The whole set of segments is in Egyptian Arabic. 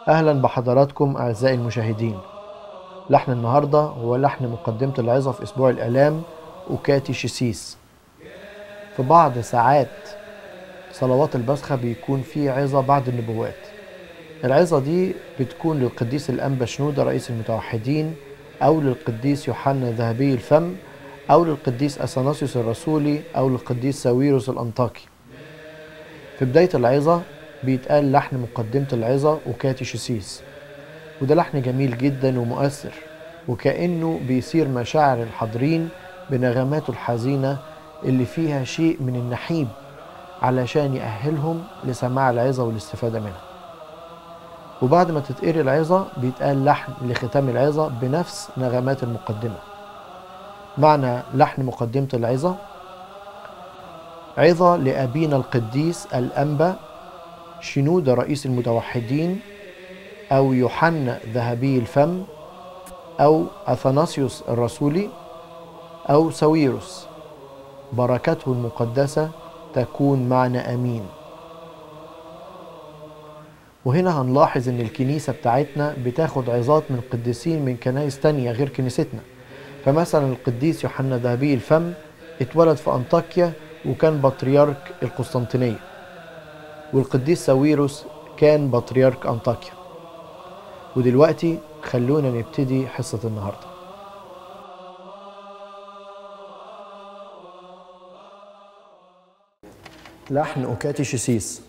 أهلا بحضراتكم أعزائي المشاهدين لحن النهاردة هو لحن مقدمة العظة في أسبوع الآلام أوكاتي شيسيس في بعض ساعات صلوات البسخة بيكون في عظة بعد النبوات العظة دي بتكون للقديس الأنبا شنودة رئيس المتوحدين أو للقديس يوحنا ذهبي الفم أو للقديس أثناسيوس الرسولي أو للقديس ساويروس الأنطاكي في بداية العظة بيتقال لحن مقدمة العظة وكاتي شيسيس وده لحن جميل جدا ومؤثر وكأنه بيثير مشاعر الحاضرين بنغماته الحزينة اللي فيها شيء من النحيب علشان يأهلهم لسماع العظة والاستفادة منها وبعد ما تتقري العظة بيتقال لحن لختام العظة بنفس نغمات المقدمة معنى لحن مقدمة العظة عظة لأبينا القديس الأنبا شنودة رئيس المتوحدين أو يوحنا ذهبي الفم أو أثناسيوس الرسولي أو ساويروس بركته المقدسة تكون معنا أمين وهنا هنلاحظ ان الكنيسة بتاعتنا بتاخد عظات من قديسين من كنايس تانية غير كنيستنا فمثلا القديس يوحنا ذهبي الفم اتولد في أنطاكيا وكان بطريرك القسطنطينية والقديس ساويروس كان بطريرك أنطاكيا ودلوقتي خلونا نبتدي حصة النهارده لحن أوكاتي شيسيس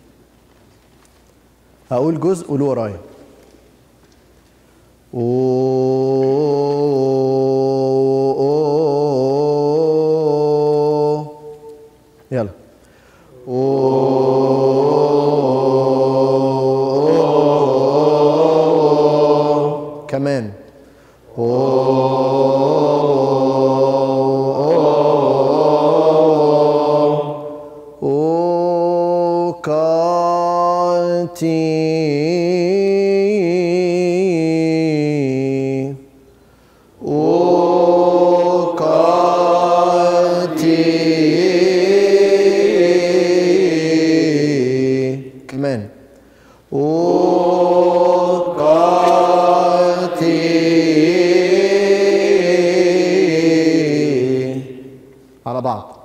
هقول جزء قولوا ورايا يلا كمان أوكاتي أوكاتي كمان أوكاتي على بعض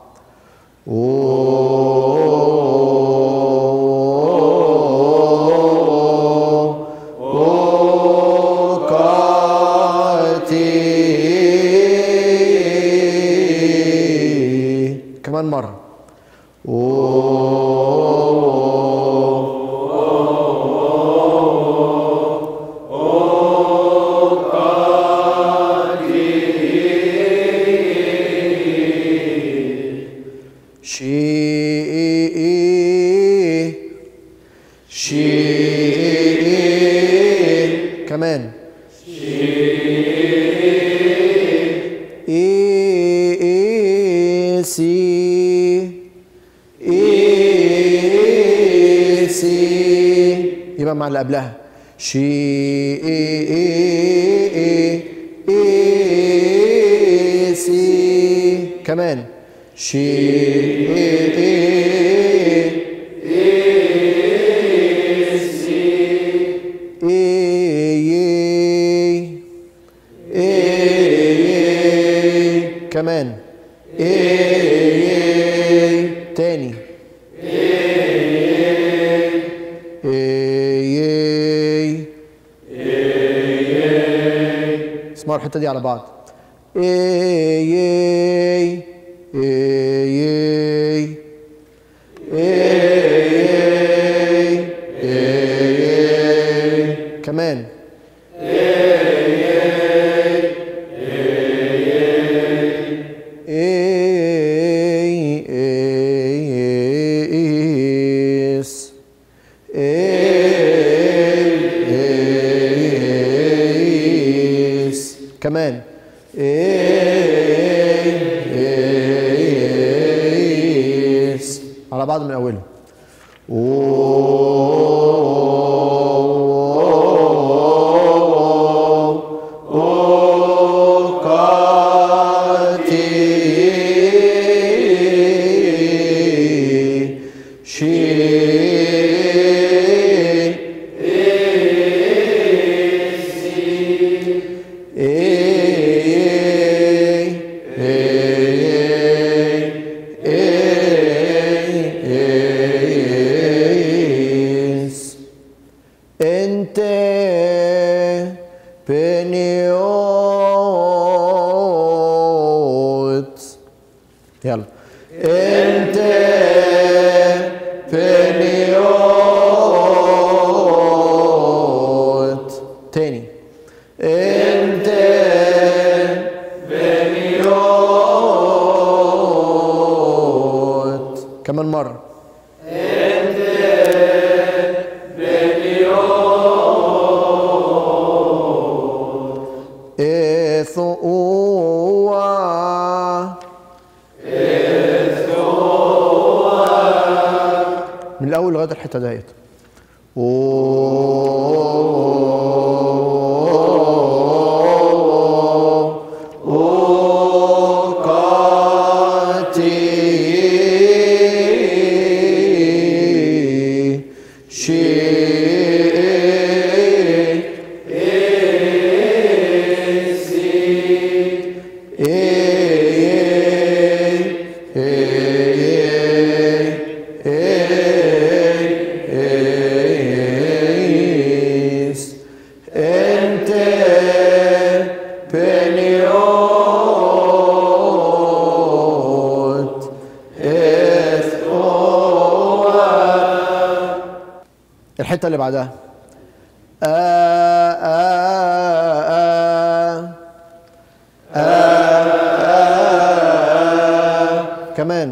أوكاتي كمان مرة شيء شيء كمان إيه سي إيه سي يبقى مع اللي قبلها شي إيه سي كمان شي إيه إيه كمان إيه تاني إيه اسمعوا الحتة دي على بعض إيه إيه إيه إيه إيه كمان إيه إيس إيس كمان إيس على بعض من أوله شي يلا انت بنيوت تاني انت بنيوت كمان مرة من الاول لغايه الحته ديت انت بنيوت الحته اللي بعدها آ آ آ آ كمان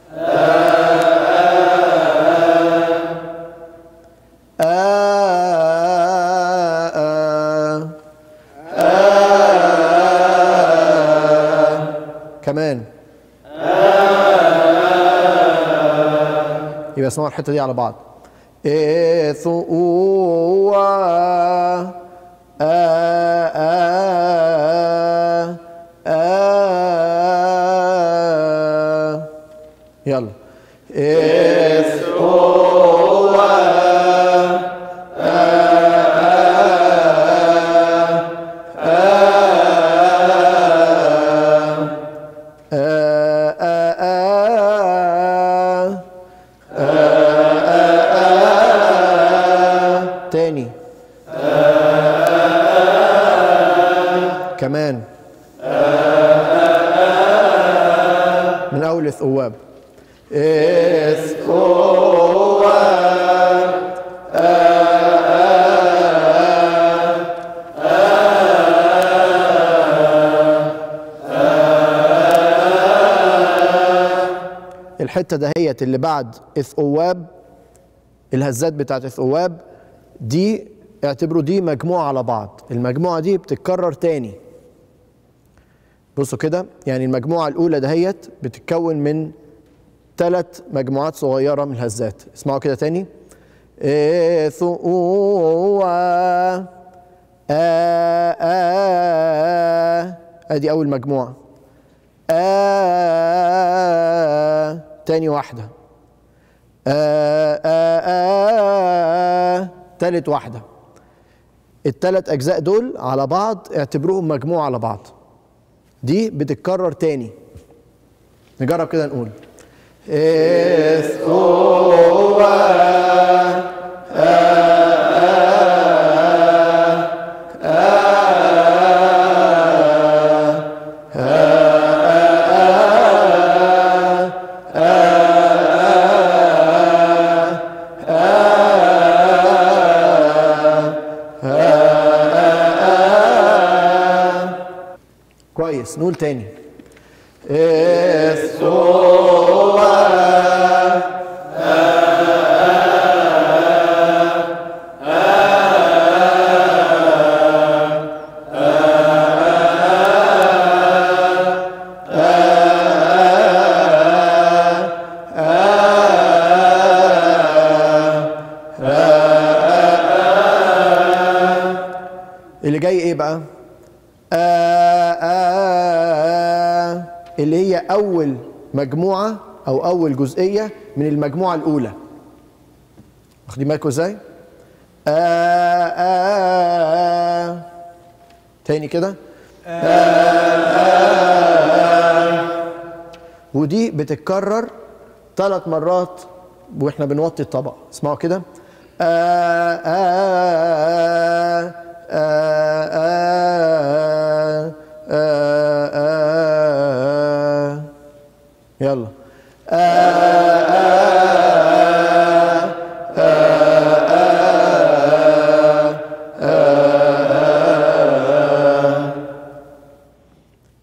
كمان يبقى اسمعوا الحته دي على بعض إثوا آ آ آ يلا تاني كمان من اول اثواب اثواب الحته دهيت اللي بعد اثواب الهزات بتاعت اثواب دي اعتبروا دي مجموعه على بعض المجموعه دي بتتكرر تاني بصوا كده يعني المجموعه الاولى دهيت بتتكون من ثلاث مجموعات صغيره من الهزات اسمعوا كده تاني ثوا آ آ ادي اول مجموعه آ تاني واحده آ آ آ تالت واحده التلات اجزاء دول على بعض اعتبروهم مجموعه على بعض دي بتتكرر تاني نجرب كده نقول كويس نقول تاني اللي جاي ايه بقى آه آه اللي هي اول مجموعه او اول جزئيه من المجموعه الاولى واخدين بالكم ازاي آه آه تاني كده ودي بتتكرر ثلاث مرات واحنا بنوطي الطبق اسمعوا كده آه آه آه آه آه آه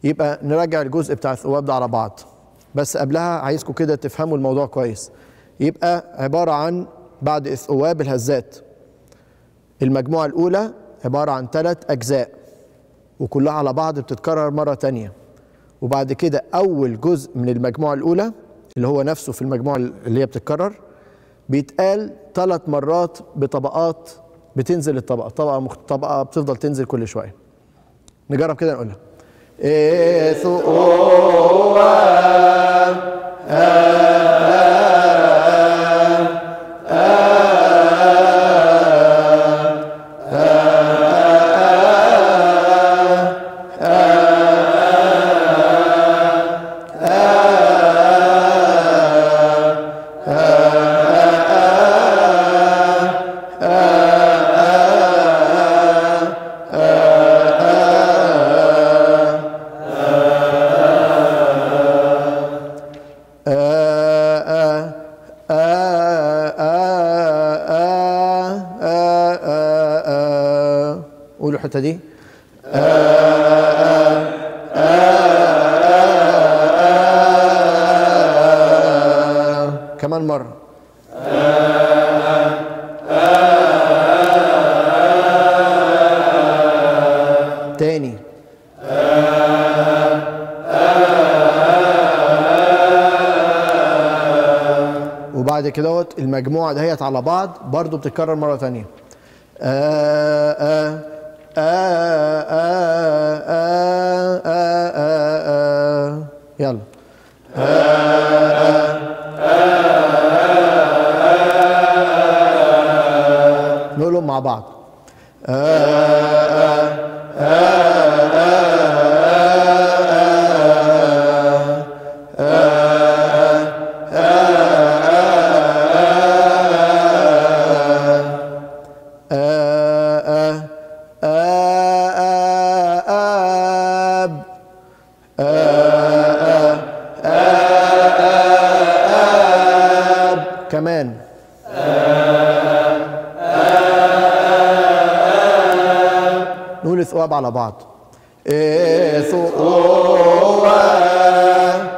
يبقى نراجع الجزء بتاع الثواب ده على بعض بس قبلها عايزكم كده تفهموا الموضوع كويس يبقى عبارة عن بعد الثواب الهزات المجموعة الأولى عبارة عن ثلاث أجزاء وكلها على بعض بتتكرر مرة تانية وبعد كده أول جزء من المجموعة الأولى اللي هو نفسه في المجموعة اللي هي بتتكرر بيتقال ثلاث مرات بطبقات بتنزل الطبقة طبقة مخ... طبقة بتفضل تنزل كل شوية نجرب كده نقولها إيه قولوا الحته دي كمان مره تاني وبعد كدهوت المجموعه دهيت على بعض برضو بتتكرر مره تانيه آه آه آه آه آه آه آه آه يلا نقولهم مع بعض آب كمان نقول ثواب على بعض إيه ثواب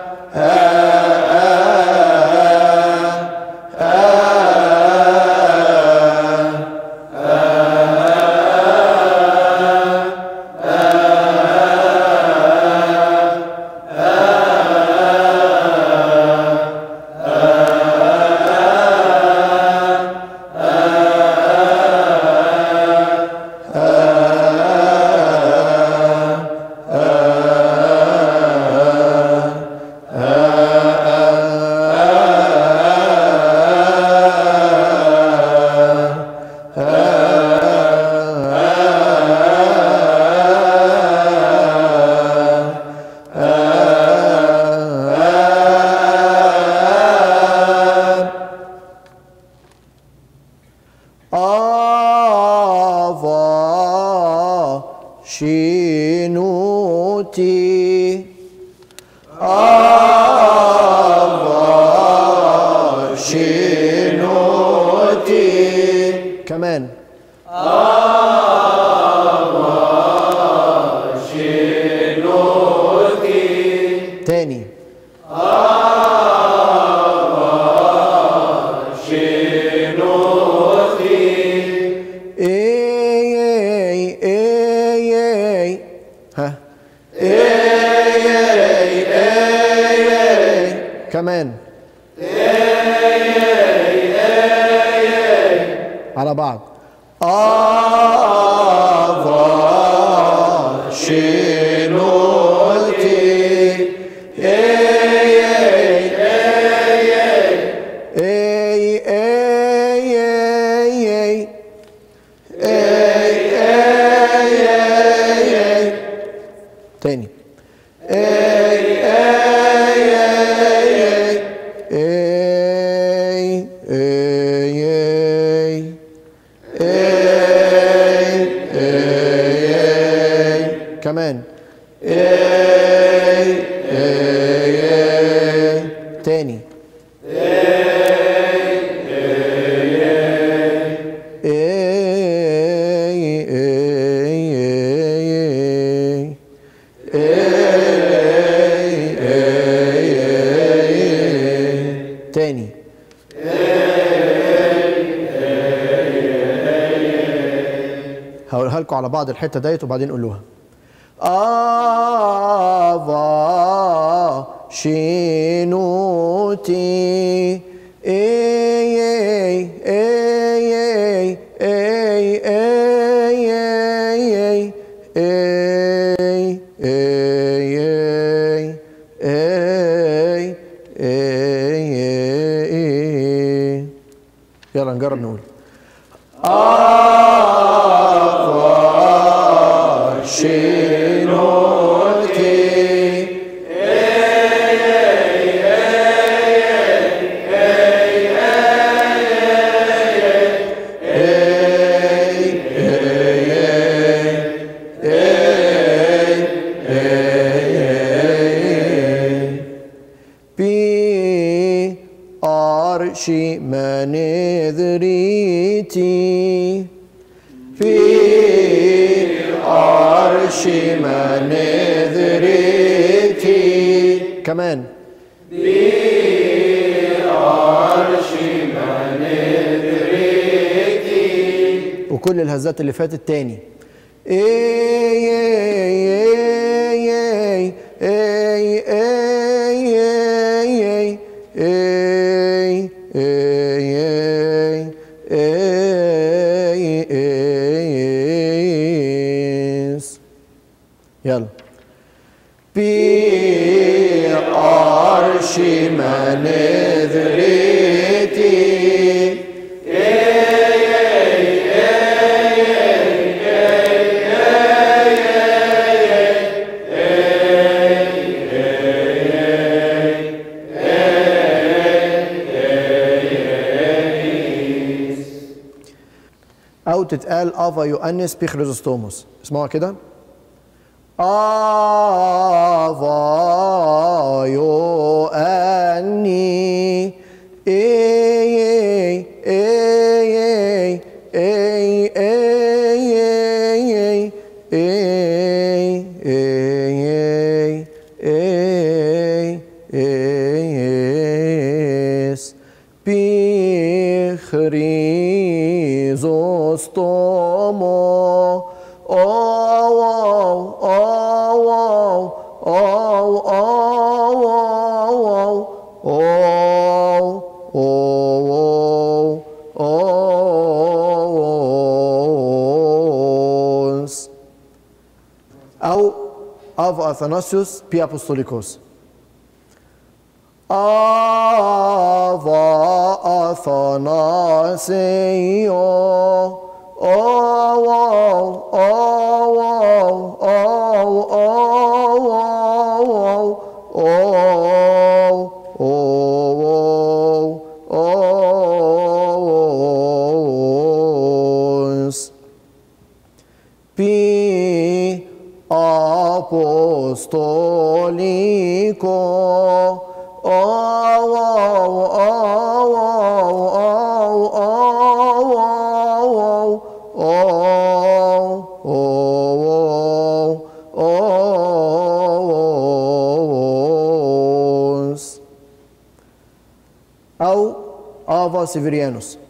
آفا شينوتي آفا شينوتي كمان تاني اي اي اي ها اي اي اي كمان على بعض آفا شنوتي اي اي اي اي اي اي تاني اي اي اي كمان تاني اي اي اي اي لكم على بعض الحته ديت وبعدين قولوها افا شينوتي اي اي اي اي اي اي اي اي اي اي يلا نجرب نقول بي أرشي منذريتي في أرشي منذريتي كمان وكل الهزات اللي فاتت تاني اي اي اي اي اي اي اي اي اي اي يلا بي عرشي منذرتي أو تتقال أفا يؤنس بخريزوستوموس اسمعوا كده أفا يؤني إي إي إي إي إي إي إي إي إيس بخريزوستومو أو أو أو أو أو أو أو أو أو أف أثناسيوس بي أبوستوليكوس أفا أثناسيو أو أو أو أو أو أو أو أو بي أبوستوليكو أو أو أو أو أو أو أو أو أفا سيفيريانوس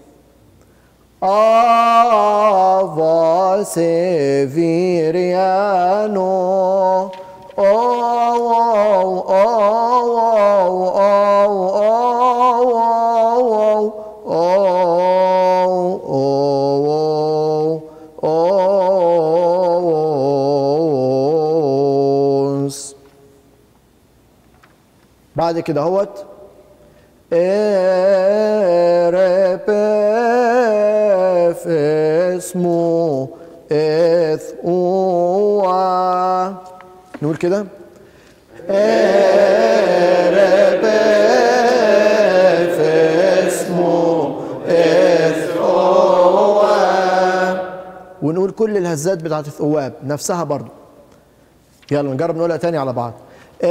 Ava Severiano. Oh, oh, oh, oh, oh, oh, oh, oh, بعد كده هوت اربف اسمه اثقوا نقول كده اربف اسمه اثقوا ونقول كل الهزات بتاعت الثواب نفسها برضو يلا نجرب نقولها تاني على بعض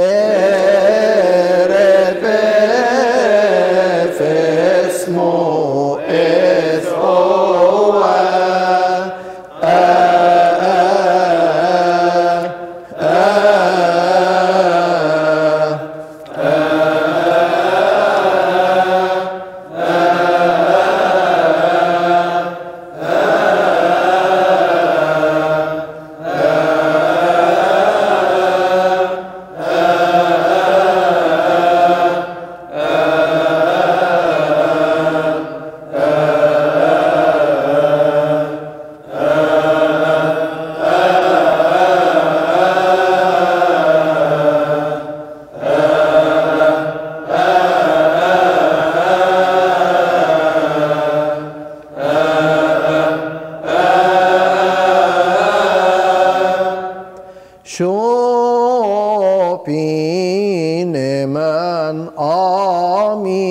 اربف اسمه اثقوا neman ami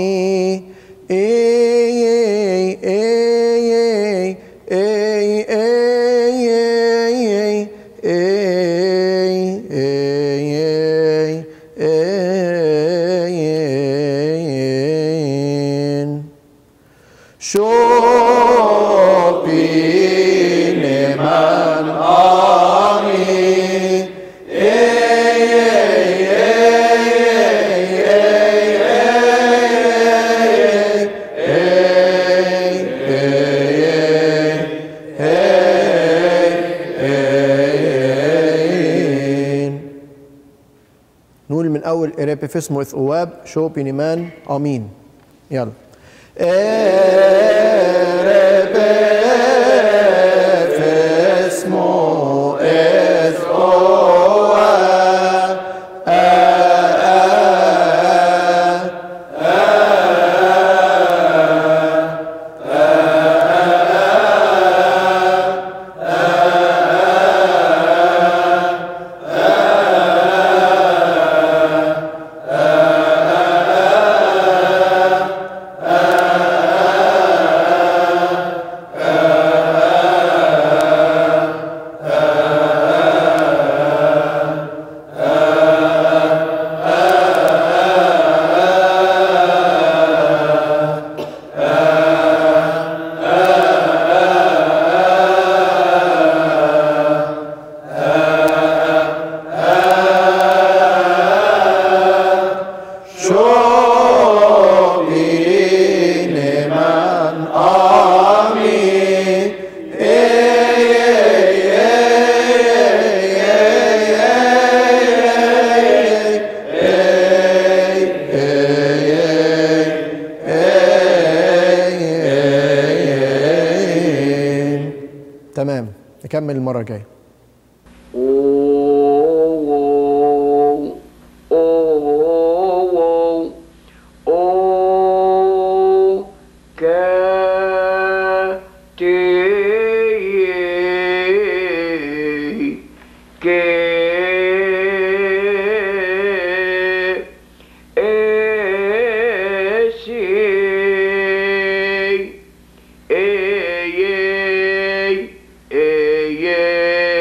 ey ey ey ey ey ey ey ey ey ey Shopi neman ami نقول من اول اريبيفيسمو اواب شو بينيمان امين يلا اريبيفيسمو اواب Shopineman Ami تمام نكمل المرة الجاية Ey, ey, ey, ey,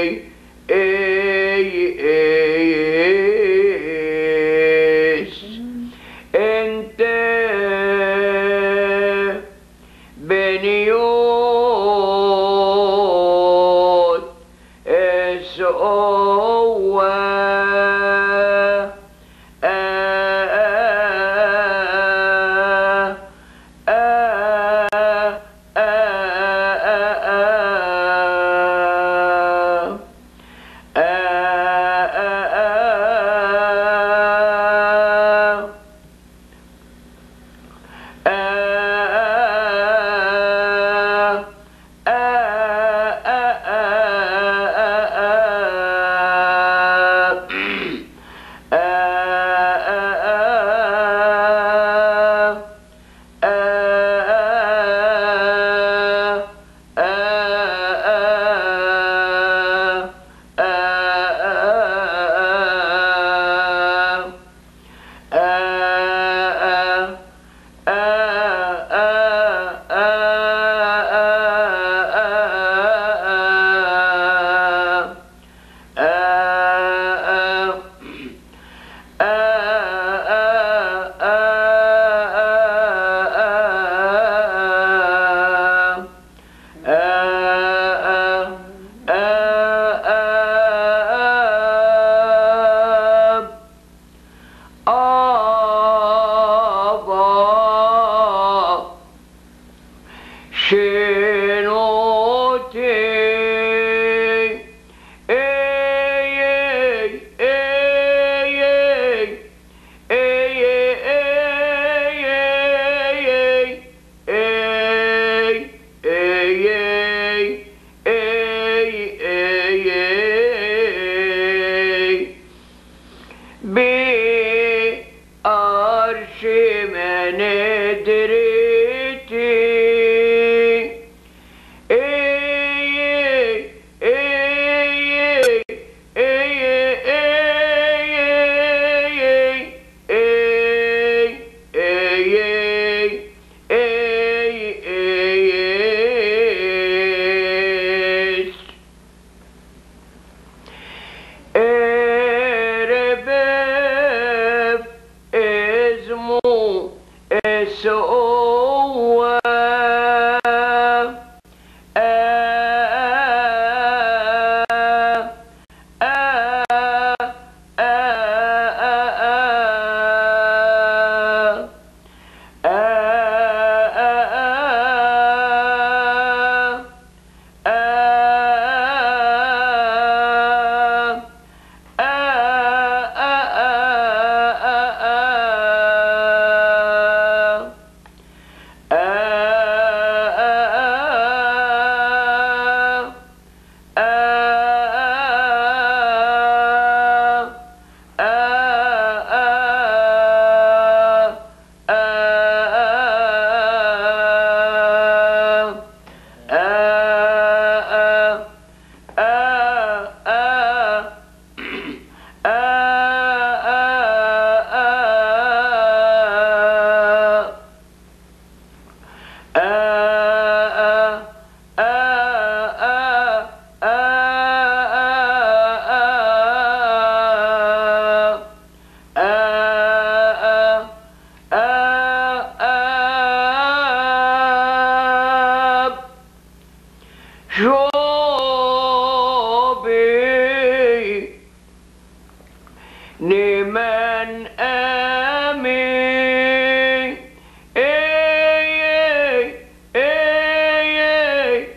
آمين إي إي إي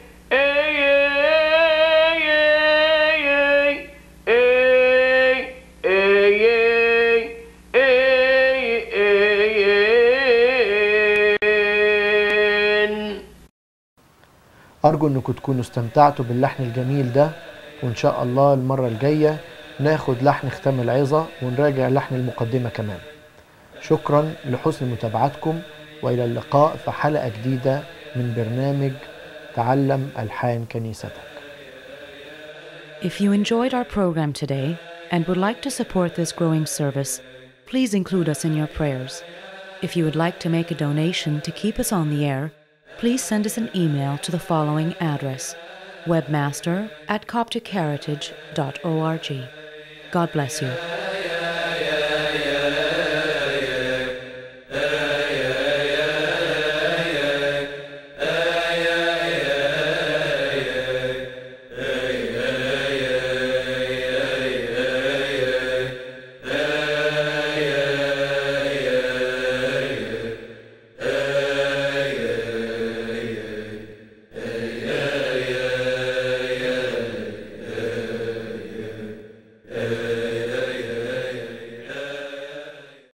أرجو أنكم تكونوا استمتعتوا باللحن الجميل ده وإن شاء الله المرة الجاية ناخد لحن ختام العظة ونراجع لحن المقدمة كمان شكرا لحسن متابعتكم وإلى اللقاء في حلقة جديدة من برنامج تعلم ألحان كنيستك If you enjoyed our program today and would like to support this growing service, please include us in your prayers. If you would like to make a donation to keep us on the air, please send us an email to the following address webmaster at copticheritage.org. God bless you.